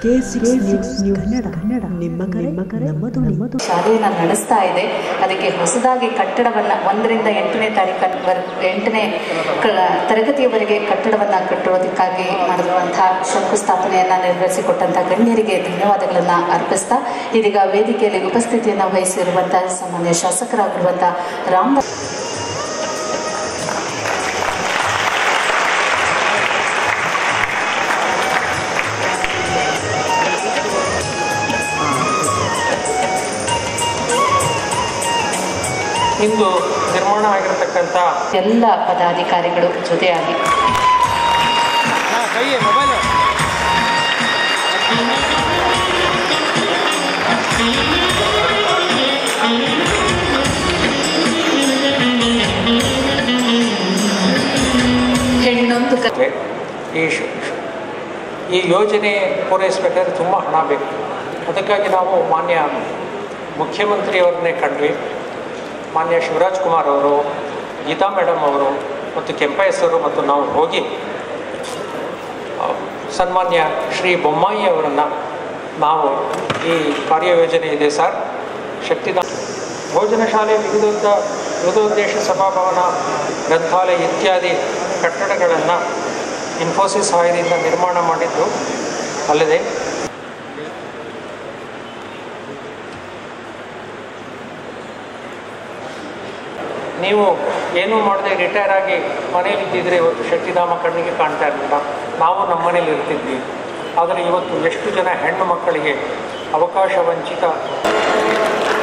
K six news Kannada Kannada ನಿಮ್ಮ ಕರೆ ನಮ್ಮದು ನಮ್ಮದು ಶಾಲೆಯನ್ನು ನಡೆಸ್ತಾ ಇದೆ ಅದಕ್ಕೆ ಹೊಸದಾಗಿ ಕಟ್ಟಡವನ್ನು ಒಂದರಿಂದ ಎಂಟನೇ ತಾರೀಕು ಎಂಟನೇ ಕ- ತರಗತಿಯವರೆಗೆ ಕಟ್ಟಡವನ್ನು ಕಟ್ಟುವುದಕ್ಕಾಗಿ ಮಾಡಿರುವಂತಹ ಶಂಕುಸ್ಥಾಪನೆಯನ್ನು ನೆರವೇರಿಸಿಕೊಟ್ಟಂಥ ಗಣ್ಯರಿಗೆ ಧನ್ಯವಾದಗಳನ್ನು ಅರ್ಪಿಸ್ತಾ ಇದೀಗ ವೇದಿಕೆಯಲ್ಲಿ ಉಪಸ್ಥಿತಿಯನ್ನು ವಹಿಸಿರುವಂತಹ ಸಾಮಾನ್ಯ ಶಾಸಕರಾಗಿರುವಂತಹ ರಾಮದಾಸ್ ಇಂದು ನಿರ್ಮಾಣ ಆಗಿರತಕ್ಕಂಥ ಎಲ್ಲ ಪದಾಧಿಕಾರಿಗಳು ಜೊತೆಯಾಗಿ ಹೆಣ್ಣೊಂದು ಕ- ಇದೆ. ಈ ಶ್- ಶ್- ಈ ಯೋಜನೆ ಪೂರೈಸಬೇಕಾದ್ರೆ ತುಂಬ ಹಣ ಬೇಕು ಅದಕ್ಕಾಗಿ ನಾವು ಮಾನ್ಯ ಮುಖ್ಯಮಂತ್ರಿಯವ್ರನ್ನೇ ಕಂಡ್ವಿ ಮಾನ್ಯ ಶಿವರಾಜ್ ಕುಮಾರ್ ಅವರು ಗೀತಾ ಮೇಡಮ್ ಅವರು ಮತ್ತು ಕೆಂಪಯ್ಯ ಸರ್ ಮತ್ತು ನಾವು ಹೋಗಿ ಆ, ಸನ್ಮಾನ್ಯ ಶ್ರೀ ಬೊಮ್ಮಾಯಿ ಅವರನ್ನು ನಾವು ಈ ಕಾರ್ಯಯೋಜನೆ ಇದೆ ಸರ್ ಶಕ್ತಿದಾನ ಭೋಜನ ಶಾಲೆ ವಿವಿಧ ವಿವಿಧೋದ್ದೇಶ ಸಭಾಭವನ ಗ್ರಂಥಾಲಯ ಇತ್ಯಾದಿ ಕಟ್ಟಡಗಳನ್ನು ಇನ್ಫೋಸಿಸ್ ಸಹಾಯದಿಂದ ನಿರ್ಮಾಣ ಮಾಡಿದ್ದು ಅಲ್ಲದೆ ನೀವು ಏನೂ ಮಾಡದೆ ರಿಟೈರ್ ಆಗಿ ಮನೇಲಿ ಇದ್ದಿದ್ರೆ ಇವತ್ತು ಶಕ್ತಿಧಾಮ ಕಣ್ಣಿಗೆ ಕಾಣ್ತಾ ಇರಲಿಲ್ಲ ನಾವು ನಮ್ಮ ಮನೇಲಿ ಇರ್ತಿದ್ವಿ ಆದರೆ ಇವತ್ತು ಎಷ್ಟು ಜನ ಹೆಣ್ಣು ಮಕ್ಕಳಿಗೆ ಅವಕಾಶ ವಂಚಿತ